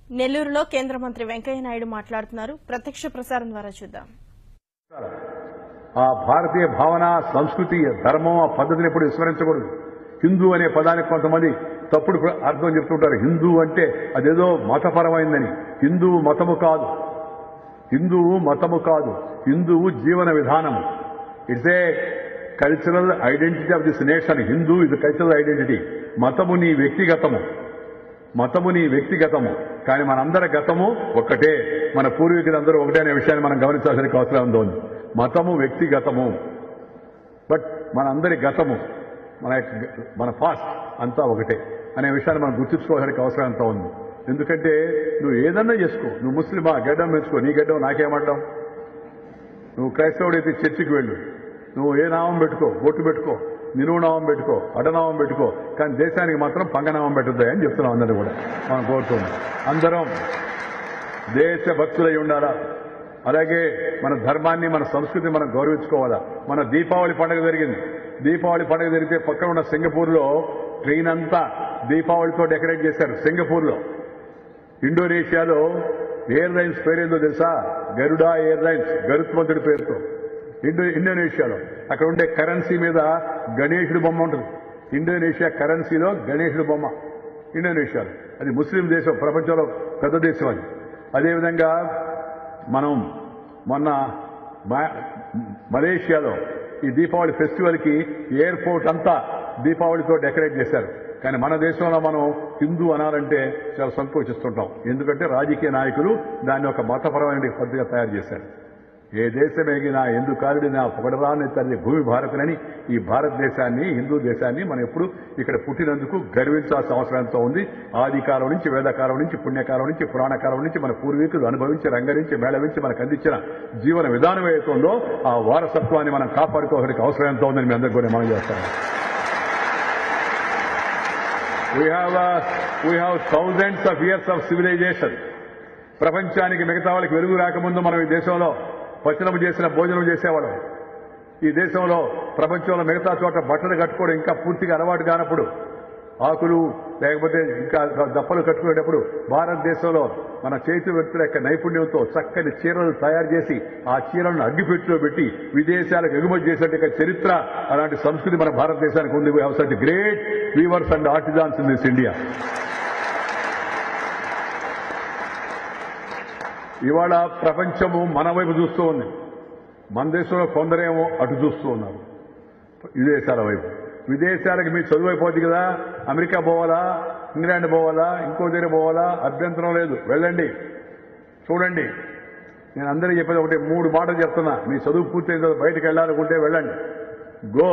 నెల్లూరులో కేంద్ర మంత్రి వెంకయ్య నాయుడు మాట్లాడుతున్నారు ప్రత్యక్ష ప్రసారం ద్వారా చూద్దాం ఆ భారతీయ భావన సంస్కృతి ధర్మం ఆ పద్ధతిని ఎప్పుడు విస్మరించకూడదు హిందూ అనే పదానికి కొంతమంది తప్పుడు అర్థం చెప్తుంటారు హిందూ అంటే అదేదో మతపరమైందని హిందువు మతము కాదు హిందువు మతము కాదు హిందువు జీవన విధానము it's a cultural identity of this nation Hindu ఇది కల్చరల్ ఐడెంటిటీ మతము నీ వ్యక్తిగతము మతము నీ వ్యక్తిగతము కానీ మనందరి గతము ఒక్కటే మన పూర్వీకులందరూ ఒకటే అనే విషయాన్ని మనం గమనించాల్సిన అవసరం ఉంది మతము వ్యక్తిగతము బట్ మనందరి గతము మన యొక్క- మన పాస్ట్ అంతా ఒకటే అనే విషయాన్ని మనం గుర్తుంచుకోవాల్సిన అవసరం అంతా ఉంది ఎందుకంటే నువ్వు ఏదన్నా చేసుకో నువ్వు ముస్లిమా గడ్డం పెంచుకో నీ గడ్డం నాకేమంటాం నువ్వు క్రైస్తవుడైతే చర్చికి వెళ్ళు నువ్వు ఏ నామం పెట్టుకో బొట్టు పెట్టుకో నిలువు నామం పెట్టుకో అడనామం పెట్టుకో కానీ దేశానికి మాత్రం పంగనామం పెట్టద్దు అని చెప్తున్నాం అందరూ కూడా మనం కోరుతున్నాం అందరం దేశ భక్తులై ఉండాలా అలాగే మన ధర్మాన్ని మన సంస్కృతిని మనం గౌరవించుకోవాలా మన దీపావళి పండుగ జరిగింది దీపావళి పండుగ జరిగితే పక్కన ఉన్న సింగపూర్లో ట్రైన్ అంతా దీపావళితో డెకరేట్ చేశారు సింగపూర్లో ఇండోనేషియాలో ఎయిర్ లైన్స్ పేరేందో తెలుసా గరుడా ఎయిర్ లైన్స్ గరుత్మంతుడి పేరుతో ఇండో ఇండోనేషియాలో అక్కడ ఉండే కరెన్సీ మీద గణేశుడి బొమ్మ ఉంటుంది ఇండోనేషియా కరెన్సీలో గణేశుడి బొమ్మ ఇండోనేషియాలో అది ముస్లిం దేశం ప్రపంచంలో పెద్ద దేశం అది అదేవిధంగా మనం మొన్న మా- మలేషియాలో ఈ దీపావళి ఫెస్టివల్ కి ఎయిర్పోర్ట్ అంతా దీపావళితో డెకరేట్ చేశారు కానీ మన దేశంలో మనం హిందూ అనాలంటే చాలా సంకోచిస్తుంటాం ఎందుకంటే రాజకీయ నాయకులు దాన్ని ఒక మతపరమైన పద్ధతిగా తయారు చేశారు ఏ దేశం ఎగినా ఎందు కాలుడినా పొగడరాని తల్లి భూమి భారతనని ఈ భారతదేశాన్ని హిందూ దేశాన్ని మనం ఎప్పుడు ఇక్కడ పుట్టినందుకు గర్వించాల్సిన అవసరం ఎంతో ఉంది ఆది కాలం నుంచి వేదకాలం నుంచి పుణ్యకాలం నుంచి పురాణ కాలం నుంచి మన పూర్వీకులు అనుభవించి రంగరించి మేళవించి మనకు అందించిన జీవన విధానం ఏదైతుందో ఆ వారసత్వాన్ని మనం కాపాడుకోవడానికి అవసరం ఎంతో ఉందని మీ అందరికీ కూడా మనం చేస్తాం we have we have thousands of years of civilisation ప్రపంచానికి మిగతా వాళ్ళకి వెలుగు రాకముందు మనం ఈ దేశంలో పచనం చేసిన భోజనం చేసేవాళ్ళం ఈ దేశంలో ప్రపంచంలో మిగతా చోట బట్టలు కట్టుకోవడం ఇంకా పూర్తిగా అలవాటు కానప్పుడు ఆకులు లేకపోతే ఇంకా దప్పలు కట్టుకునేటప్పుడు భారతదేశంలో మన చేతి వ్యక్తుల యొక్క నైపుణ్యంతో చక్కని చీరలు తయారు చేసి ఆ చీరలను అగ్గిపెట్టిలో పెట్టి విదేశాలకు ఎగుమతి చేసేట చరిత్ర అలాంటి సంస్కృతి మన భారతదేశానికి ఉంది we sat great weavers and artisans in this India ఇవాళ ప్రపంచము మన వైపు చూస్తూ ఉంది మన దేశంలో కొందరేమో అటు చూస్తూ ఉన్నారు విదేశాల వైపు విదేశాలకు మీరు చదువు అయిపోద్ది కదా అమెరికా పోవాలా ఇంగ్లాండ్ పోవాలా ఇంకో దగ్గర పోవాలా అభ్యంతరం లేదు వెళ్ళండి చూడండి నేను అందరికీ చెప్పేది ఒకటి మూడు మాటలు చెప్తున్నా మీ చదువు పూర్తయిన తర్వాత బయటకు వెళ్ళాలనుకుంటే వెళ్ళండి go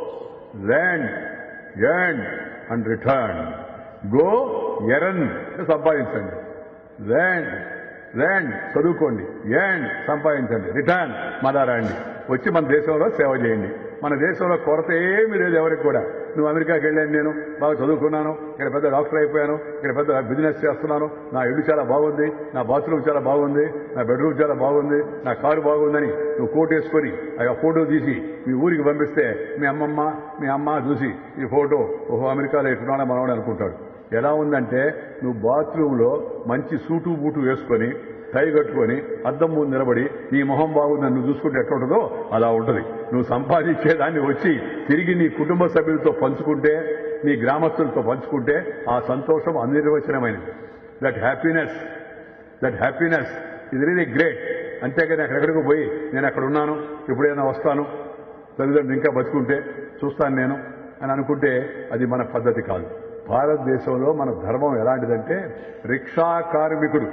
land earn and return go earn సంపాదించండి ల్యాండ్ ల్యాండ్ చదువుకోండి ఎర్న్ సంపాదించండి రిటర్న్ మళ్ళా రండి వచ్చి మన దేశంలో సేవ చేయండి మన దేశంలో కొరత ఏమీ లేదు ఎవరికి కూడా నువ్వు అమెరికాకి వెళ్ళాను నేను బాగా చదువుకున్నాను ఇక్కడ పెద్ద డాక్టర్ అయిపోయాను ఇక్కడ పెద్ద బిజినెస్ చేస్తున్నాను నా ఇల్లు చాలా బాగుంది నా బాత్రూమ్ చాలా బాగుంది నా బెడ్రూమ్ చాలా బాగుంది నా కారు బాగుందని నువ్వు కోట్ వేసుకొని ఆ ఫోటో తీసి మీ ఊరికి పంపిస్తే మీ అమ్మమ్మ మీ అమ్మ చూసి ఈ ఫోటో ఓహో అమెరికాలో ఎట్టున్నాడా మనవాడు అనుకుంటాడు ఎలా ఉందంటే నువ్వు బాత్రూంలో మంచి సూటు బూటు వేసుకొని టై కట్టుకొని అద్దం ముందు నిలబడి నీ మొహం బాగుందని నువ్వు చూసుకుంటే ఎట్లా ఉంటుందో అలా ఉంటుంది నువ్వు సంపాదించే దాన్ని వచ్చి తిరిగి నీ కుటుంబ సభ్యులతో పంచుకుంటే నీ గ్రామస్తులతో పంచుకుంటే ఆ సంతోషం అనిర్వచనమైనది దట్ హ్యాపీనెస్ దట్ హ్యాపీనెస్ ఇది రియలీ గ్రేట్ అంతేగాని అక్కడెక్కడికి పోయి నేను అక్కడ ఉన్నాను ఎప్పుడైనా వస్తాను తల్లిదండ్రులు ఇంకా బతుకుంటే చూస్తాను నేను అని అనుకుంటే అది మన పద్ధతి కాదు భారతదేశంలో మన ధర్మం ఎలాంటిదంటే రిక్షా కార్మికుడు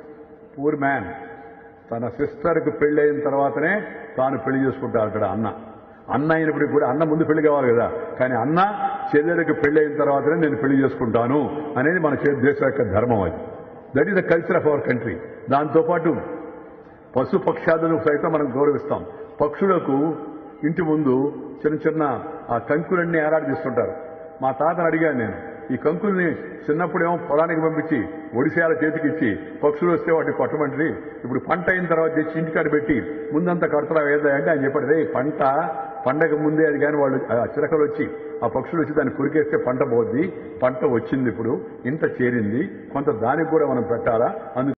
పూర్ మ్యాన్ తన సిస్టర్కి పెళ్లి అయిన తర్వాతనే తాను పెళ్లి చేసుకుంటాడు అక్కడ అన్న అన్న అయినప్పటికీ కూడా అన్న ముందు పెళ్లి కావాలి కదా కానీ అన్న చెల్లెలకు పెళ్లి అయిన తర్వాతనే నేను పెళ్లి చేసుకుంటాను అనేది మన చే- దేశం యొక్క ధర్మం అది that is the culture of our country దాంతోపాటు పశు పక్షాదులను సైతం మనం గౌరవిస్తాం పక్షులకు ఇంటి ముందు చిన్న చిన్న ఆ కంకులన్నీ ఏలాడదీస్తుంటారు మా తాతను అడిగాను నేను ఈ కంకుల్ని చిన్నప్పుడేమో పొలానికి పంపించి ఒడిశాల చేతికి ఇచ్చి పక్షులు వస్తే వాటిని కొట్టమంటారు ఇప్పుడు పంట అయిన తర్వాత తెచ్చి ఇంటికాడ పెట్టి ముందంతా కడతలా వేద్దా అంటే ఆయన చెప్పాడు రే పంట పండగ ముందే అది కానీ వాళ్ళు ఆ చిలకలు వచ్చి ఆ పక్షులు వచ్చి దాన్ని కొరికేస్తే పంట పోద్ది పంట వచ్చింది ఇప్పుడు ఇంత చేరింది కొంత దానికి కూడా మనం పెట్టాలా అందుకు